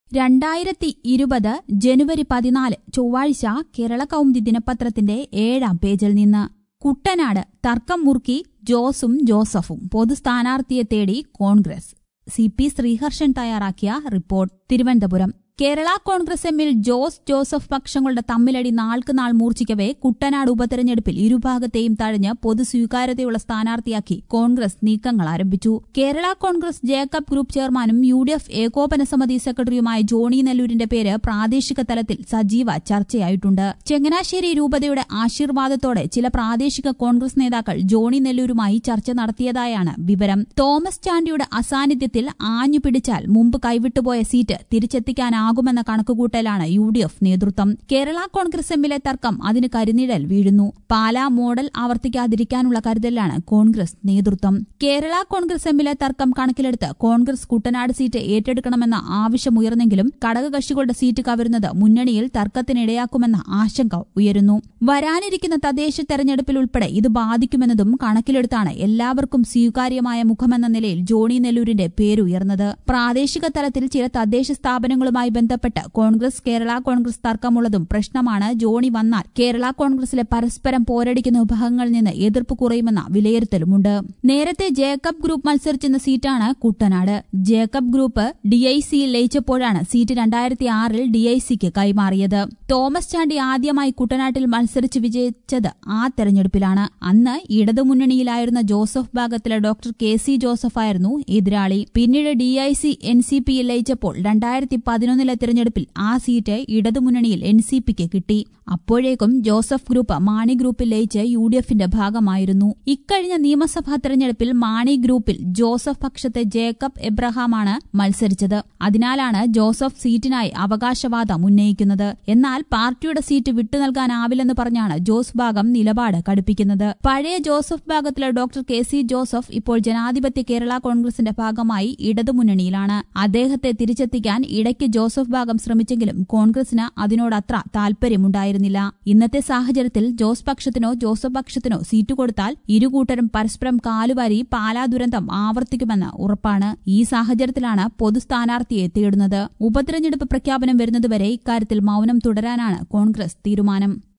രണ്ടായിരത്തി ഇരുപത് ജനുവരി പതിനാല് ചൊവ്വാഴ്ച കേരള കൗമുദി ദിനപത്രത്തിന്റെ ഏഴാം പേജിൽ നിന്ന് കുട്ടനാട് തർക്കം മുറുക്കി ജോസും ജോസഫും പൊതു സ്ഥാനാർത്ഥിയെ തേടി കോൺഗ്രസ് സി പി ശ്രീഹർഷൻ തയ്യാറാക്കിയ റിപ്പോർട്ട് തിരുവനന്തപുരം കേരള കോൺഗ്രസ് എമ്മിൽ ജോസ് ജോസഫ് പക്ഷങ്ങളുടെ തമ്മിലടി നാൾക്ക് നാൾ മൂർച്ഛിക്കവേ കുട്ടനാട് ഉപതെരഞ്ഞെടുപ്പിൽ ഇരുഭാഗത്തെയും തഴഞ്ഞ് പൊതു സ്വീകാര്യതയുള്ള സ്ഥാനാർത്ഥിയാക്കി കോൺഗ്രസ് നീക്കങ്ങൾ ആരംഭിച്ചു കേരള കോൺഗ്രസ് ജേക്കബ് ഗ്രൂപ്പ് ചെയർമാനും യു ഡി എഫ് ഏകോപന സമിതി സെക്രട്ടറിയുമായ ജോണി നെല്ലൂരിന്റെ പേര് പ്രാദേശിക തലത്തിൽ സജീവ ചർച്ചയായിട്ടുണ്ട് ചങ്ങനാശ്ശേരി രൂപതയുടെ ആശീർവാദത്തോടെ ചില പ്രാദേശിക കോൺഗ്രസ് നേതാക്കൾ ജോണി നെല്ലൂരുമായി ചർച്ച നടത്തിയതായാണ് വിവരം തോമസ് ചാണ്ടിയുടെ അസാന്നിധ്യത്തിൽ ആഞ്ഞു പിടിച്ചാൽ മുമ്പ് കൈവിട്ടുപോയ സീറ്റ് തിരിച്ചെത്തിക്കാനാകുമെന്ന കണക്കുകൂട്ടലാണ് യു ഡി എഫ് നേതൃത്വം കേരള കോൺഗ്രസ് എമ്മിലെ തർക്കം അതിന് കരിനിഴൽ വീഴുന്നു പാലാ മോഡൽ ആവർത്തിക്കാതിരിക്കാനുള്ള കരുതലാണ് കോൺഗ്രസ് നേതൃത്വം കേരള കോൺഗ്രസ് എമ്മിലെ തർക്കം കണക്കിലെടുത്ത് കോൺഗ്രസ് കുട്ടനാട് സീറ്റ് ഏറ്റെടുക്കണമെന്ന ആവശ്യമുയർന്നെങ്കിലും ഘടകകക്ഷികളുടെ സീറ്റ് കവരുന്നത് മുന്നണിയിൽ തർക്കത്തിനിടയാക്കുമെന്ന ആശങ്ക ഉയരുന്നു വരാനിരിക്കുന്ന തദ്ദേശ തെരഞ്ഞെടുപ്പിൽ ഉൾപ്പെടെ ഇത് ബാധിക്കുമെന്നതും കണക്കിലെടുത്താണ് എല്ലാവർക്കും സ്വീകാര്യമായ മുഖമെന്ന നിലയിൽ ജോണി നെല്ലൂരിന്റെ പേരുയർന്നത് പ്രാദേശിക തലത്തിൽ ചില തദ്ദേശ സ്ഥാപനങ്ങളുമായി ബന്ധപ്പെട്ട് കോൺഗ്രസ് കേരള കോൺഗ്രസ് തർക്കമുള്ളതും പ്രശ്നമാണ് ജോണി വന്നാൽ കേരള കോൺഗ്രസിലെ പരസ്പരം പോരടിക്കുന്ന വിഭാഗങ്ങളിൽ നിന്ന് എതിർപ്പ് കുറയുമെന്ന വിലയിരുത്തലുമുണ്ട് നേരത്തെ ജേക്കബ് ഗ്രൂപ്പ് മത്സരിച്ചിരുന്ന സീറ്റാണ് കുട്ടനാട് ജേക്കബ് ഗ്രൂപ്പ് ഡിഐസിയിൽ ലയിച്ചപ്പോഴാണ് സീറ്റ് രണ്ടായിരത്തി ആറിൽ ഡിഐസിക്ക് കൈമാറിയത് തോമസ് ചാണ്ടി ആദ്യമായി കുട്ടനാട്ടിൽ മത്സരിച്ച് വിജയിച്ചത് ആ തെരഞ്ഞെടുപ്പിലാണ് അന്ന് ഇടതുമുന്നണിയിലായിരുന്ന ജോസഫ് ഭാഗത്തിലെ ഡോക്ടർ കെ സി ജോസഫായിരുന്നു എതിരാളി പിന്നീട് ഡിഐസി എൻ സി പിയിൽ ലയിച്ചപ്പോൾ രണ്ടായിരത്തി പതിനൊന്നിലെ തെരഞ്ഞെടുപ്പിൽ ആ സീറ്റ് ഇടതുമുന്നണിയിൽ എൻ സി പിക്ക് കിട്ടി അപ്പോഴേക്കും ജോസഫ് ഗ്രൂപ്പ് മാണി ഗ്രൂപ്പിൽ ലയിച്ച് യു ഡി എഫിന്റെ ഭാഗമായിരുന്നു ഇക്കഴിഞ്ഞ നിയമസഭാ തെരഞ്ഞെടുപ്പിൽ മാണി ഗ്രൂപ്പിൽ ജോസഫ് പക്ഷത്തെ ജേക്കബ് എബ്രഹാമാണ് മത്സരിച്ചത് അതിനാലാണ് ജോസഫ് സീറ്റിനായി അവകാശവാദം ഉന്നയിക്കുന്നത് എന്നാൽ പാർട്ടിയുടെ സീറ്റ് വിട്ടുനൽകാനാവില്ലെന്ന് പറഞ്ഞാണ് ജോസ് ഭാഗം നിലപാട് കടുപ്പിക്കുന്നത് പഴയ ജോസഫ് ഭാഗത്തിലെ ഡോക്ടർ കെ സി ജോസഫ് ഇപ്പോൾ ജനാധിപത്യ കേരള കോൺഗ്രസിന്റെ ഭാഗമായി ഇടതുമുന്നണിയിലാണ് അദ്ദേഹത്തെ തിരിച്ചെത്തിക്കാൻ ഇടയ്ക്ക് ജോസഫ് ഭാഗം ശ്രമിച്ചെങ്കിലും കോൺഗ്രസിന് അതിനോടത്ര താൽപര്യമുണ്ടായിരുന്നില്ല ഇന്നത്തെ സാഹചര്യത്തിൽ ജോസ് പക്ഷത്തിനോ ജോസഫ് പക്ഷത്തിനോ സീറ്റ് കൊടുത്താൽ ഇരുകൂട്ടരും പരസ്പരം കാലുവാരി പാലാ ദുരന്തം ആവർത്തിക്കുമെന്ന് ഉറപ്പാണ് ഈ സാഹചര്യത്തിലാണ് പൊതു സ്ഥാനാർത്ഥിയെ തേടുന്നത് ഉപതെരഞ്ഞെടുപ്പ് പ്രഖ്യാപനം വരുന്നതുവരെ ഇക്കാര്യത്തിൽ മൌനം തുടരാനാണ് കോൺഗ്രസ് തീരുമാനം